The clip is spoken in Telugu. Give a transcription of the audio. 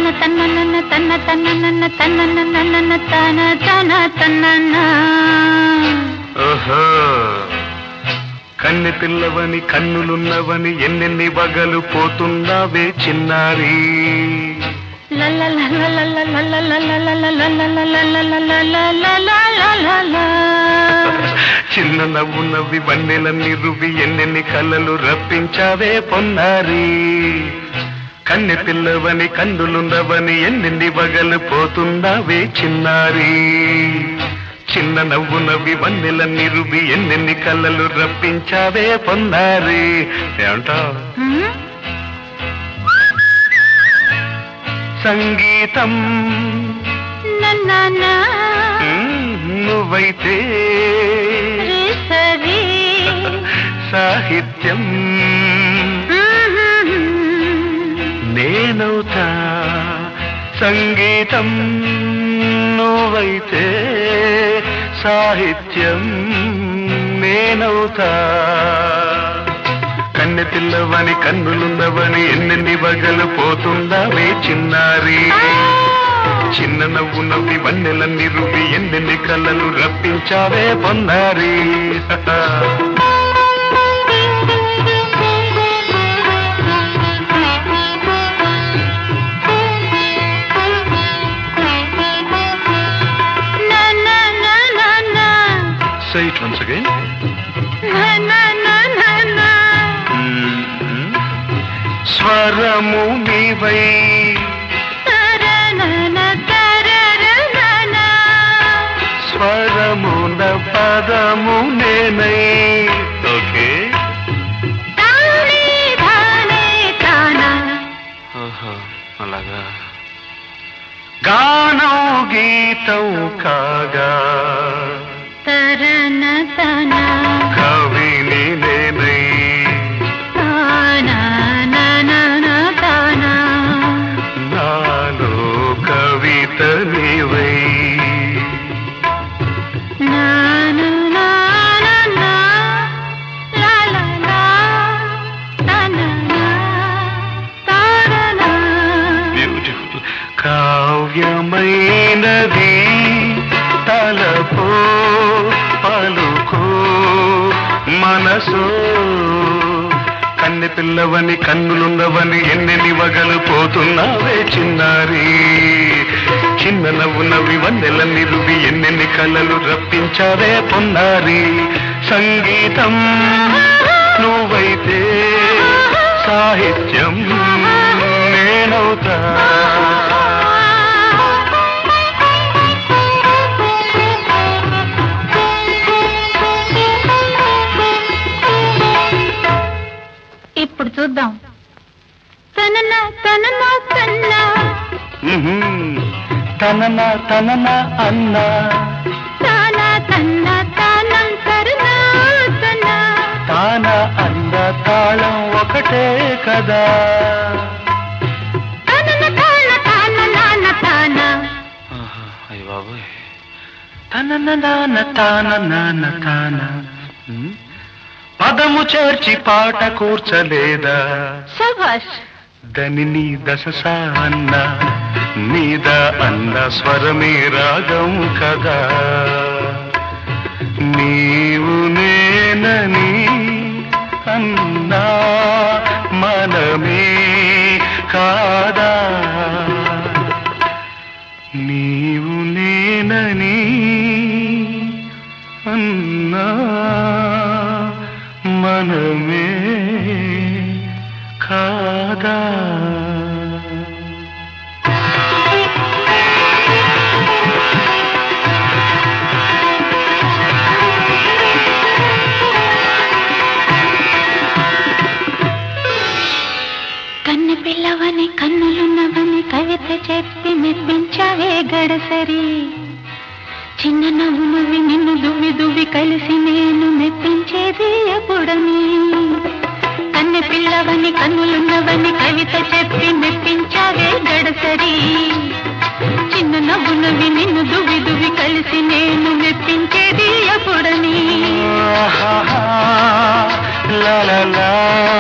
తన్న నన్న తన్న తన్న నన్న తన్న నన్న నన్న తన తన తన్న ఓహో కన్నె పిల్లవని కన్నులున్నవని ఎన్నెన్ని వగలు పోతున్నావే చిన్నారి చిన్న నవ్వు నవ్వి వన్నెలన్నీ రువి ఎన్నెన్ని కళ్ళలు రప్పించావే పొన్నారి కన్నె పిల్లవని కన్నులున్నవని ఎన్నెన్ని వగలు పోతున్నావే చిన్నారి చిన్న నవ్వు నవ్వి వన్నెలన్నీ రువి ఎన్నెన్ని కళ్ళలు రప్పించావే పొన్నారి ఏమంటావు సంగీతం మ్మ్, నువ్వైతే సరి సాహిత్యం నేనవుతా సంగీతం నువ్వైతే సాహిత్యం నేనవుతా కన్నె పిల్లవని కన్నులున్నవని ఎన్నెన్ని వగలు పోతుందావే చిన్నారి చిన్న నవ్వు నవ్వి వన్నెలన్నీ రువి ఎన్నెన్ని కళ్ళలు రప్పించావే పొన్నారి Say it once again. స్వరము నీవై స్వరమున పదము నేనై ఓకే అలాగా గానం గీతం కాగా తరన తన కవిని నేనై తానా నానా తానా నాలో కవిత నీవై నానా నానా లా లా లా తానా తారనా బ్యూటిఫుల్ కావ్యమైనది తలపో పలుకో మనసో కన్నె పిల్లవని కన్నులున్నవని ఎన్నెన్ని వగలు పోతున్నావే చిన్నారి చిన్న నవ్వు నవ్వి వన్నెల నిలువి ఎన్నెన్ని కళ్ళలు రప్పించావే పొన్నారి సంగీతం నువ్వైతే సాహిత్యం నేనవుతా ఇప్పుడు చూద్దాం తనన తనన తన్న మ్మ్హ్మ్. తనన తనన అన్నా తాన తన్న తానం తరన తన తాన అన్న తాళం ఒకటే కదా తనన తాన తాన నాన తాన అయ్య బాబోయ్ తనన నాన్న తాన నాన్న తాన మ్? పదము చేర్చి పాట కూర్చలేదా శభాష్ దని దశ అన్న మీద అన్న స్వరమే రాగం కదా నీవు నేనని అన్నా మనమే కాదా నీవు నేనని అన్నా మనమే కాదా కన్ను పిల్లవని కన్నులున్నవని కవిత చెప్పి మెప్పించావే గడసరి చిన్న నవ్వు నువ్వి నిన్ను దువ్వి దువ్వి కలిసి నేను మెప్పించేది ఎప్పుడని కన్నె పిల్లవని కన్నులున్నవని కవిత చెప్పి మెప్పించావే గడసరి చిన్న నవ్వు నువ్వి నిన్ను దువ్వి దువ్వి కలిసి నేను మెప్పించేది ఎప్పుడని ఆహాహా, లా లా లా